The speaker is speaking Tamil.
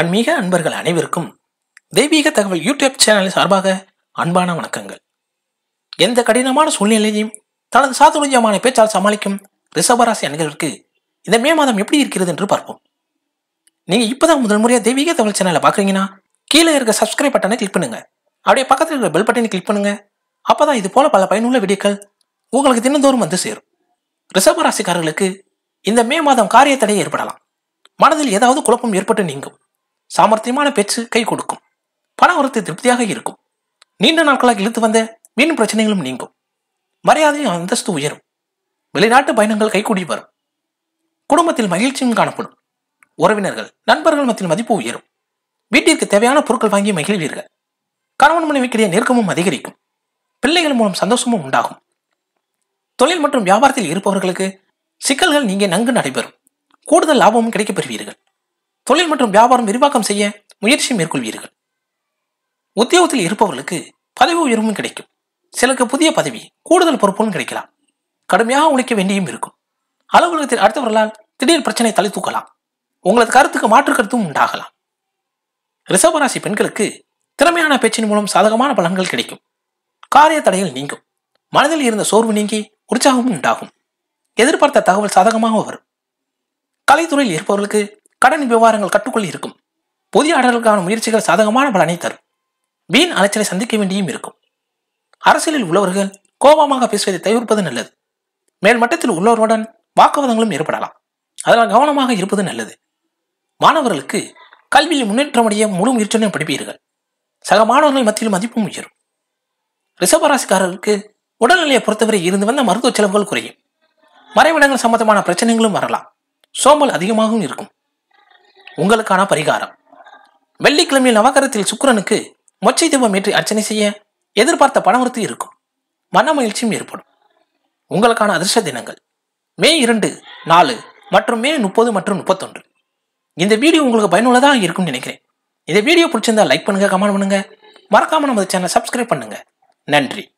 ஆன்மீக அன்பர்கள் அனைவருக்கும் தெய்வீக தகவல் யூடியூப் சேனல் சார்பாக அன்பான வணக்கங்கள் எந்த கடினமான சூழ்நிலையையும் தனது சாதுரியமான பேச்சால் சமாளிக்கும் ரிஷபராசி அணிகளுக்கு இந்த மே மாதம் எப்படி இருக்கிறது என்று பார்ப்போம் நீங்க இப்பதான் முதல் முறையா தெய்வீக தகவல் சேனலை பாக்குறீங்கன்னா கீழே இருக்க சப்ஸ்கிரைப் பட்டனை கிளிக் பண்ணுங்க அப்படியே பக்கத்தில் இருக்கிற பெல் பட்டனை கிளிக் பண்ணுங்க அப்பதான் இது போல பல பயனுள்ள வீடியோக்கள் உங்களுக்கு தினந்தோறும் வந்து சேரும் ரிஷபராசிக்காரர்களுக்கு இந்த மே மாதம் காரிய தடை ஏற்படலாம் மனதில் ஏதாவது குழப்பம் ஏற்பட்டு நீங்கும் சாமர்த்தியமான பேச்சு கை கொடுக்கும் பண வரத்து திருப்தியாக இருக்கும் நீண்ட நாட்களாக இழுத்து வந்த வீண் பிரச்சனைகளும் நீங்கும் மரியாதையும் அந்தஸ்து உயரும் வெளிநாட்டு பயணங்கள் கைகூடி வரும் குடும்பத்தில் மகிழ்ச்சியும் காணப்படும் உறவினர்கள் நண்பர்கள் மத்தியில் மதிப்பு உயரும் வீட்டிற்கு தேவையான பொருட்கள் வாங்கி மகிழ்வீர்கள் கணவன் மனைவிக்கிடையே நெருக்கமும் அதிகரிக்கும் பிள்ளைகள் மூலம் சந்தோஷமும் உண்டாகும் தொழில் மற்றும் வியாபாரத்தில் இருப்பவர்களுக்கு சிக்கல்கள் நீங்க நன்கு நடைபெறும் கூடுதல் லாபமும் கிடைக்கப் பெறுவீர்கள் தொழில் மற்றும் வியாபாரம் விரிவாக்கம் செய்ய முயற்சி மேற்கொள்வீர்கள் உத்தியோகத்தில் இருப்பவர்களுக்கு பதவி உயர்வும் கிடைக்கும் சிலருக்கு புதிய பதவி கூடுதல் பொறுப்பும் கிடைக்கலாம் கடுமையாக உழைக்க வேண்டியும் இருக்கும் அலுவலகத்தில் அடுத்தவர்களால் திடீர் பிரச்சனை தலை தூக்கலாம் உங்களது கருத்துக்கு மாற்று கருத்தும் உண்டாகலாம் ரிஷபராசி பெண்களுக்கு திறமையான பேச்சின் மூலம் சாதகமான பலன்கள் கிடைக்கும் காரிய தடைகள் நீங்கும் மனதில் இருந்த சோர்வு நீங்கி உற்சாகமும் உண்டாகும் எதிர்பார்த்த தகவல் சாதகமாக வரும் கலைத்துறையில் இருப்பவர்களுக்கு கடன் விவகாரங்கள் கட்டுக்குள் இருக்கும் புதிய ஆர்டர்களுக்கான முயற்சிகள் சாதகமான பலனை தரும் வீண் அலைச்சலை சந்திக்க வேண்டியும் இருக்கும் அரசியலில் உள்ளவர்கள் கோபமாக பேசுவதை தவிர்ப்பது நல்லது மேல் மட்டத்தில் உள்ளவர்களுடன் வாக்குவாதங்களும் ஏற்படலாம் அதனால் கவனமாக இருப்பது நல்லது மாணவர்களுக்கு கல்வியில் முன்னேற்றமடைய முழு முயற்சியுடன் படிப்பீர்கள் சக மாணவர்கள் மத்தியில் மதிப்பும் உயரும் ரிஷபராசிக்காரர்களுக்கு உடல்நிலையை பொறுத்தவரை இருந்து வந்த மருத்துவ செலவுகள் குறையும் மறைவிடங்கள் சம்பந்தமான பிரச்சனைகளும் வரலாம் சோம்பல் அதிகமாகவும் இருக்கும் உங்களுக்கான பரிகாரம் வெள்ளிக்கிழமையில் நவகரத்தில் சுக்கிரனுக்கு மொச்சை தீபம் ஏற்றி அர்ச்சனை செய்ய எதிர்பார்த்த பணவரத்து இருக்கும் மன மகிழ்ச்சியும் ஏற்படும் உங்களுக்கான அதிர்ஷ்ட தினங்கள் மே இரண்டு நாலு மற்றும் மே முப்பது மற்றும் முப்பத்தொன்று இந்த வீடியோ உங்களுக்கு பயனுள்ளதாக இருக்கும்னு நினைக்கிறேன் இந்த வீடியோ பிடிச்சிருந்தா லைக் பண்ணுங்க கமெண்ட் பண்ணுங்க மறக்காம நம்ம சேனலை சப்ஸ்கிரைப் பண்ணுங்க நன்றி